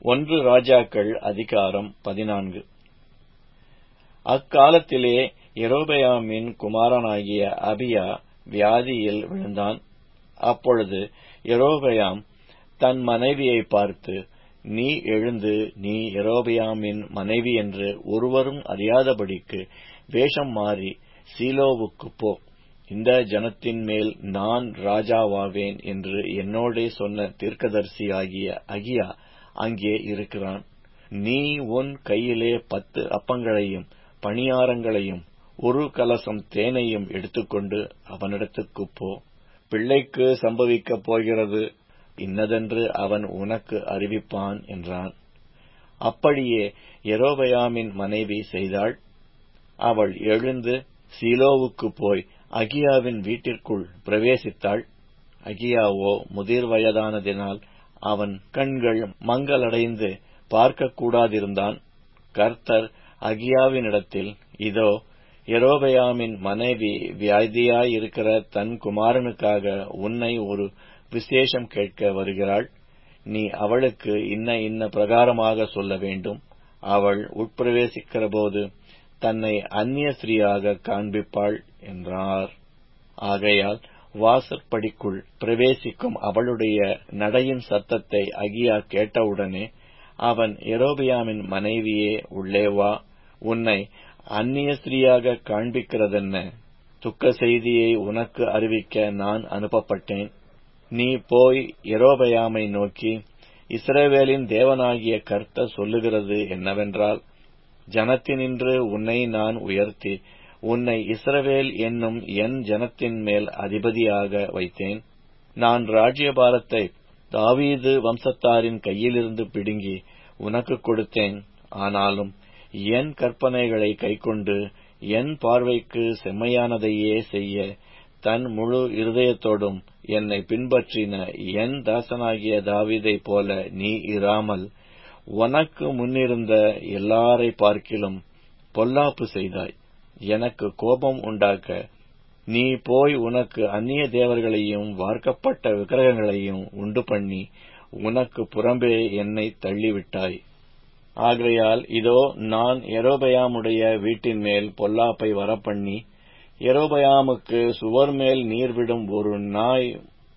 ஒன்று ராஜாக்கள் அதிகாரம் பதினான்கு அக்காலத்திலே யெரொபெயாமின் குமாரனாகிய அபியா வியாதியில் விழுந்தான் அப்பொழுது யெரொபெயாம் தன் மனைவியைப் பார்த்து நீ எழுந்து நீ யெரொபெயாமின் மனைவி என்று ஒருவரும் அறியாதபடிக்கு வேஷம் மாறி சீலோவுக்குப் போ இந்த ஜனத்தின் மேல் நான் ராஜாவாவேன் என்று என்னோடே சொன்ன தீர்க்கதரிசியாகிய அகியா அங்கே இருக்கிறான் நீ உன் கையிலே பத்து அப்பங்களையும் பணியாரங்களையும் ஒரு கலசம் தேனையும் எடுத்துக்கொண்டு அவனிடத்துக்குப் போ பிள்ளைக்கு சம்பவிக்கப் போகிறது இன்னதென்று அவன் உனக்கு அறிவிப்பான் என்றான் அப்படியே யெரொபெயாமின் மனைவி செய்தாள் அவள் எழுந்து சீலோவுக்குப் போய் அகியாவின் வீட்டிற்குள் பிரவேசித்தாள் அகியாவோ முதிர் வயதானதினால் அவன் கண்கள் மங்கலடைந்து பார்க்கக்கூடாதிருந்தான் கர்த்தர் அகியாவினிடத்தில் இதோ யெரொபெயாமின் மனைவி வியாதியாயிருக்கிற தன் குமாரனுக்காக உன்னை ஒரு விசேஷம் கேட்க வருகிறாள் நீ அவளுக்கு இன்ன இன்ன பிரகாரமாக சொல்ல வேண்டும் அவள் உட்பிரவேசிக்கிறபோது தன்னை அந்நிய ஸ்திரீயாக காண்பிப்பாள் என்றார் ஆகையால் வாசற்படிக்குள் பிரவேசிக்கும் அவளுடைய நடையின் சத்தத்தை அகியா கேட்டவுடனே அவன் யெரொபெயாமின் மனைவியே உள்ளே வா உன்னை அந்நிய ஸ்திரீயாக காண்பிக்கிறதென்ன துக்க செய்தியை உனக்கு அறிவிக்க நான் அனுப்பப்பட்டேன் நீ போய் யெரொபெயாமை நோக்கி இஸ்ரவேலின் தேவனாகிய கர்த்தர் சொல்லுகிறது என்னவென்றால் ஜனத்தினின்று உன்னை நான் உயர்த்தி உன்னை இஸ்ரவேல் என்னும் என் ஜனத்தின் மேல் அதிபதியாக வைத்தேன் நான் ராஜ்யபாரத்தை தாவீது வம்சத்தாரின் கையிலிருந்து பிடுங்கி உனக்கு கொடுத்தேன் ஆனாலும் என் கற்பனைகளை கைக்கொண்டு என் பார்வைக்கு செம்மையானதையே செய்ய தன் முழு இருதயத்தோடும் என்னை பின்பற்றின என் தாசனாகிய தாவீதைப் போல நீ இராமல் உனக்கு முன்னிருந்த எல்லாரை பார்க்கிலும் பொல்லாப்பு செய்தாய் எனக்கு கோபம் உண்டாக்க நீ போய் உனக்கு அந்நிய தேவர்களையும் வார்க்கப்பட்ட விக்கிரகங்களையும் உண்டு பண்ணி உனக்கு புறம்பே என்னை தள்ளிவிட்டாய் ஆகையால் இதோ நான் எரோபயாமுடைய வீட்டின் மேல் பொல்லாப்பை வரப்பண்ணி எரோபயாமுக்கு சுவர் மேல் நீர்விடும் ஒரு நாய்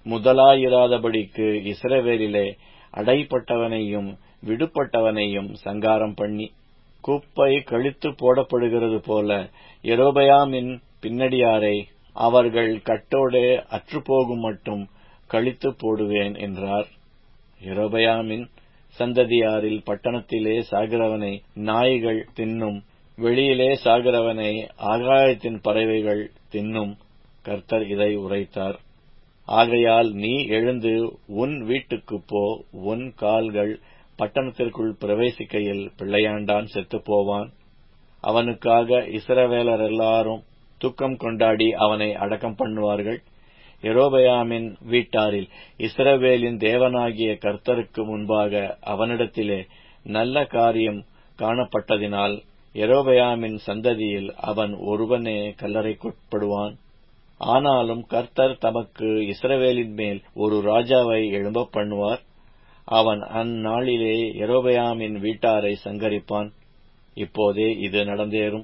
முதலாயிராதபடிக்கு இஸ்ரவேலிலே அடைப்பட்டவனையும் விடுபட்டவனையும் சங்காரம் பண்ணி குப்பை கழித்து போடப்படுகிறது போல எரோபயாமின் பின்னடியாரை அவர்கள் கட்டோடே அற்றுப்போகும் மட்டும் கழித்து போடுவேன் என்றார் எரோபயாமின் சந்ததியாரில் பட்டணத்திலே சாகிறவனை நாய்கள் தின்னும் வெளியிலே சாகிறவனை ஆகாயத்தின் பறவைகள் தின்னும் கர்த்தர் இதை உரைத்தார் ஆகையால் நீ எழுந்து உன் வீட்டுக்குப் போ உன் கால்கள் பட்டணத்திற்குள் பிரவேசிக்கையில் பிள்ளையாண்டான் செத்துப் போவான் அவனுக்காக இஸ்ரவேலர் எல்லாரும் துக்கம் கொண்டாடி அவனை அடக்கம் பண்ணுவார்கள் எரோபயாமின் வீட்டாரில் இஸ்ரவேலின் தேவனாகிய கர்த்தருக்கு முன்பாக அவனிடத்திலே நல்ல காரியம் காணப்பட்டதினால் எரோபயாமின் சந்ததியில் அவன் ஒருவனே கல்லறைக்குட்படுவான் ஆனாலும் கர்த்தர் தமக்கு இஸ்ரவேலின் மேல் ஒரு ராஜாவை எழும்ப பண்ணுவார் அவன் அந்நாளிலே எரோபயாமின் வீட்டாரை சங்கரிப்பான் இப்போதே இது நடந்தேறும்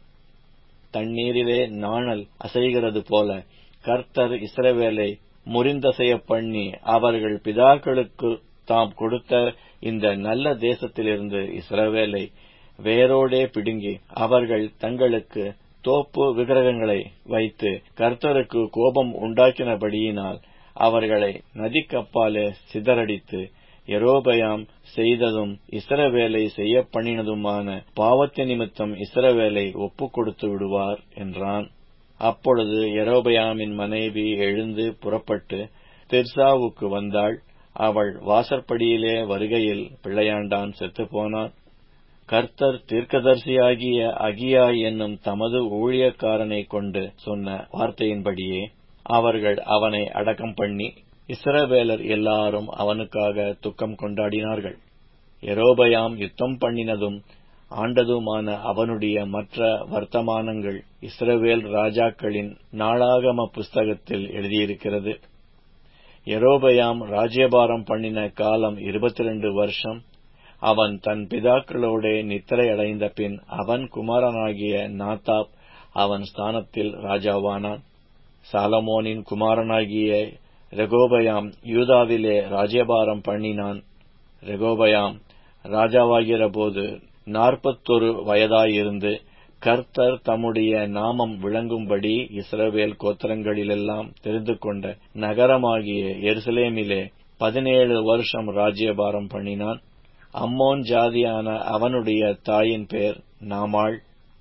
தண்ணீரிலே நாணல் அசைகிறது போல கர்த்தர் இஸ்ரவேலை முறிந்தசைய பண்ணி அவர்கள் பிதாக்களுக்கு தாம் கொடுத்த இந்த நல்ல தேசத்திலிருந்து இஸ்ரவேலை வேரோடே பிடுங்கி அவர்கள் தங்களுக்கு தோப்பு விக்கிரகங்களை வைத்து கர்த்தருக்கு கோபம் உண்டாக்கினபடியினால் அவர்களை நதிக்கப்பாலே சிதறடித்து எரோபயாம் செய்ததும் இஸ்ரவேலை செய்ய பண்ணினதுமான பாவத்தின் நிமித்தம் இஸ்ரவேலை ஒப்புக் கொடுத்து விடுவார் என்றான் அப்பொழுது எரோபயாமின் மனைவி எழுந்து புறப்பட்டு திர்சாவுக்கு வந்தாள் அவள் வாசற்படியிலே வருகையில் பிள்ளையாண்டான் செத்துப்போனான் கர்த்தர் தீர்க்கதரிசியாகிய அகியா என்னும் தமது ஊழியக்காரனை கொண்டு சொன்ன வார்த்தையின்படியே அவர்கள் அவனை அடக்கம் பண்ணி இஸ்ரவேலர் எல்லாரும் அவனுக்காக துக்கம் கொண்டாடினார்கள் எரோபயாம் யுத்தம் பண்ணினதும் ஆண்டதுமான அவனுடைய மற்ற வர்த்தமானங்கள் இஸ்ரவேல் ராஜாக்களின் நாளாகம புஸ்தகத்தில் எழுதியிருக்கிறது எரோபயாம் ராஜ்யபாரம் பண்ணின காலம் இருபத்தி ரெண்டு வருஷம் அவன் தன் பிதாக்களோடே நித்திரையடைந்த பின் அவன் குமாரனாகிய நாத்தாப் அவன் ஸ்தானத்தில் ராஜாவானான் சாலமோனின் குமாரனாகிய ரெகோபயாம் யூதாவிலே ராஜ்யபாரம் பண்ணினான் ரெகோபயாம் ராஜாவாகிறபோது நாற்பத்தொரு வயதாயிருந்து கர்த்தர் தம்முடைய நாமம் விளங்கும்படி இஸ்ரவேல் கோத்திரங்களிலெல்லாம் தெரிந்து கொண்ட நகரமாகிய எருசலேமிலே பதினேழு வருஷம் ராஜ்யபாரம் பண்ணினான் அம்மோன் ஜாதியான அவனுடைய தாயின் பேர் நாமாள்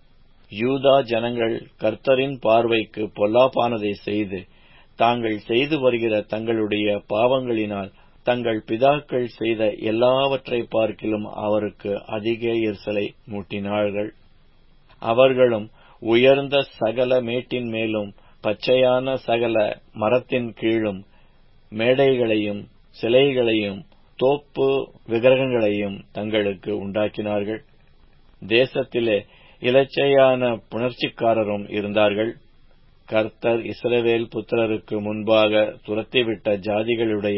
யூதா ஜனங்கள் கர்த்தரின் பார்வைக்கு பொல்லாப்பானதை செய்து தாங்கள் செய்து வருகிற தங்களுடைய பாவங்களினால் தங்கள் பிதாக்கள் செய்த எல்லாவற்றை பார்க்கிலும் அவருக்கு அதிக எரிசலை மூட்டினார்கள் அவர்களும் உயர்ந்த சகல மேட்டின் மேலும் பச்சையான சகல மரத்தின் கீழும் மேடைகளையும் சிலைகளையும் தோப்பு விக்கிரகங்களையும் தங்களுக்கு உண்டாக்கினார்கள் தேசத்திலே இலச்சையான புணர்ச்சிக்காரரும் இருந்தார்கள் கர்த்தர் இஸ்ரவேல் புத்திரருக்கு முன்பாக துரத்திவிட்ட ஜாதிகளுடைய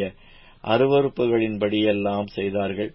அருவறுப்புகளின்படியெல்லாம் செய்தார்கள்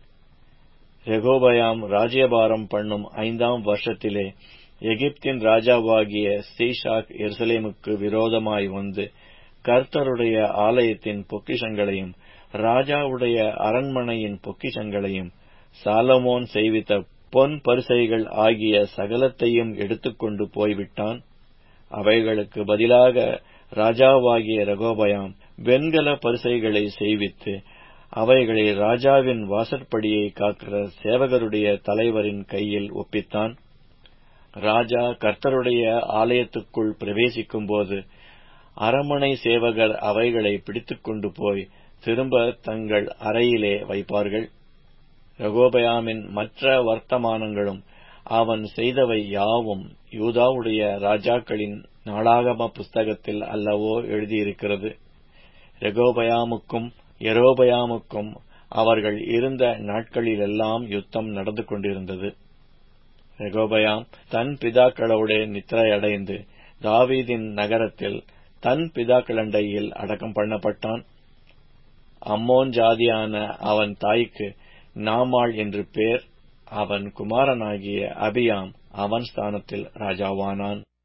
ரெகோபயாம் ராஜ்யபாரம் பண்ணும் ஐந்தாம் வருஷத்திலே எகிப்தின் ராஜாவாகிய சீஷாக் எருசலேமுக்கு விரோதமாய் வந்து கர்த்தருடைய ஆலயத்தின் பொக்கிஷங்களையும் ராஜாவுடைய அரண்மனையின் பொக்கிஷங்களையும் சாலமோன் செய்வித்த பொன் பரிசைகள் ஆகிய சகலத்தையும் எடுத்துக்கொண்டு போய்விட்டான் அவைகளுக்கு பதிலாக ராஜாவாகிய ரகோபயாம் வெண்கல பரிசைகளை செய்வித்து அவைகளை ராஜாவின் வாசற்படியை காக்கிற சேவகருடைய தலைவரின் கையில் ஒப்பித்தான் ராஜா கர்த்தருடைய ஆலயத்துக்குள் பிரவேசிக்கும்போது அரமனை சேவகர் அவைகளை பிடித்துக்கொண்டு போய் திரும்ப தங்கள் அறையிலே வைப்பார்கள் ரகோபயாமின் மற்ற வர்த்தமானங்களும் அவன் செய்தவை யாவும் யூதாவுடைய ராஜாக்களின் நாளாகம புஸ்தகத்தில் அல்லவோ எழுதியிருக்கிறது ரெகோபயாமுக்கும் எரோபயாமுக்கும் அவர்கள் இருந்த நாட்களிலெல்லாம் யுத்தம் நடந்து கொண்டிருந்தது ரெகோபயாம் தன் பிதாக்களோட நித்திரையடைந்து தாவீதின் நகரத்தில் தன் பிதாக்களண்டையில் அடக்கம் பண்ணப்பட்டான் அம்மோன் ஜாதியான அவன் தாய்க்கு நாமாள் என்று பேர் அவன் குமாரனாகிய அபியாம் அவன் ஸ்தானத்தில் ராஜாவானான்